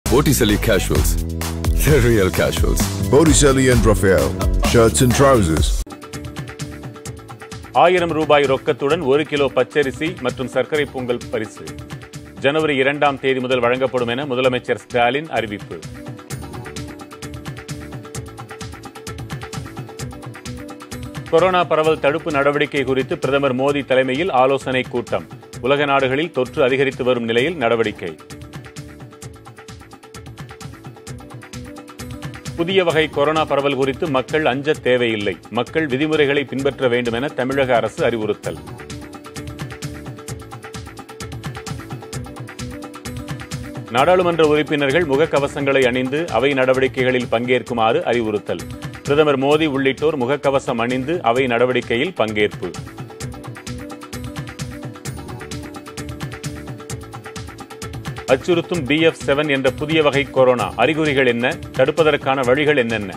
Botticelli Casuals. The real casuals. Botticelli and Raphael, shirts and trousers. ஆயிரம் ரூபாய் ரொக்கத்துடன் ஒரு kilo பச்சரிசி மற்றும் சர்க்கரை பொங்கல் பரிசு ஜனவரி இரண்டாம் தேதி முதல் வழங்கப்படும் என முதலமைச்சர் ஸ்டாலின் அறிவிப்பு கொரோனா பரவல் தடுப்பு நடவடிக்கை குறித்து பிரதமர் மோடி தலைமையில் ஆலோசனை கூட்டம் உலக நாடுகளில் தொற்று அதிகரித்து வரும் நிலையில் நடவடிக்கை புதிய வகை கொரோனா பரவல் குறித்து மக்கள் அஞ்ச தேவையில்லை மக்கள் விதிமுறைகளை பின்பற்ற வேண்டும் என தமிழக அரசு அறிவுறுத்தல் நாடாளுமன்ற உறுப்பினர்கள் முகக்கவசங்களை அணிந்து அவை நடவடிக்கைகளில் பங்கேற்குமாறு அறிவுறுத்தல் பிரதமர் மோடி உள்ளிட்டோர் முகக்கவசம் அணிந்து அவை நடவடிக்கையில் பங்கேற்பு அச்சுறுத்தும் பி எஃப் செவன் என்ற புதிய வகை கொரோனா அறிகுறிகள் என்ன தடுப்பதற்கான வழிகள் என்னென்ன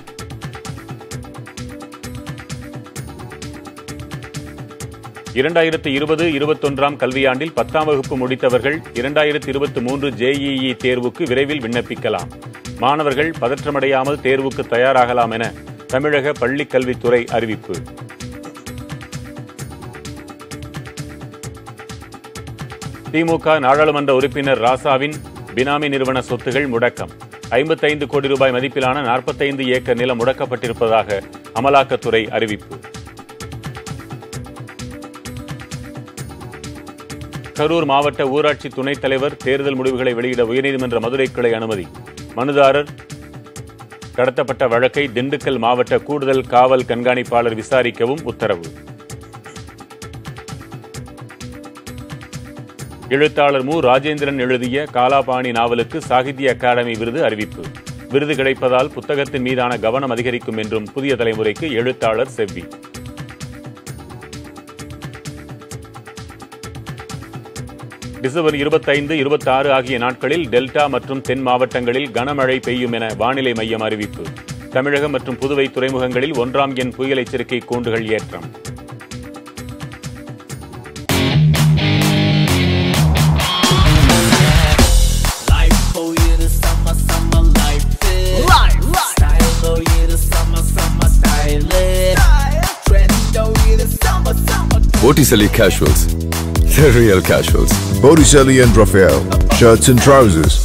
இரண்டாயிரத்து இருபது இருபத்தொன்றாம் கல்வியாண்டில் பத்தாம் வகுப்பு முடித்தவர்கள் இரண்டாயிரத்து இருபத்தி மூன்று ஜேஇஇ தேர்வுக்கு விரைவில் விண்ணப்பிக்கலாம் மாணவர்கள் பதற்றமடையாமல் தேர்வுக்கு தயாராகலாம் என தமிழக பள்ளிக் கல்வித்துறை அறிவிப்பு திமுக நாடாளுமன்ற உறுப்பினர் ராசாவின் பினாமி நிறுவன சொத்துகள் முடக்கம் ஐம்பத்தைந்து கோடி ரூபாய் மதிப்பிலான நாற்பத்தைந்து ஏக்கர் நிலம் முடக்கப்பட்டிருப்பதாக அமலாக்கத்துறை அறிவிப்பு கரூர் மாவட்ட ஊராட்சி துணைத் தலைவர் தேர்தல் முடிவுகளை வெளியிட உயர்நீதிமன்ற மதுரை கிளை அனுமதி மனுதாரர் கடத்தப்பட்ட வழக்கை திண்டுக்கல் மாவட்ட கூடுதல் காவல் கண்காணிப்பாளர் விசாரிக்கவும் உத்தரவு எழுத்தாளர் மு ராஜேந்திரன் எழுதிய காலாபாணி நாவலுக்கு சாகித்ய அகாடமி விருது அறிவிப்பு விருது கிடைப்பதால் புத்தகத்தின் மீதான கவனம் அதிகரிக்கும் என்றும் புதிய தலைமுறைக்கு எழுத்தாளர் செவ்வி டிசம்பர் இருபத்தைந்து இருபத்தாறு ஆகிய நாட்களில் டெல்டா மற்றும் தென் மாவட்டங்களில் கனமழை பெய்யும் என வானிலை மையம் அறிவிப்பு தமிழகம் மற்றும் புதுவை துறைமுகங்களில் ஒன்றாம் எண் புயல் எச்சரிக்கை கூண்டுகள் ஏற்றம் Life for you the summer, summer life it. Life, Style for you the summer, summer style it. Trend for you the summer, summer. Botticelli Casuals. The real casuals. Botticelli and Raphael, shirts and trousers.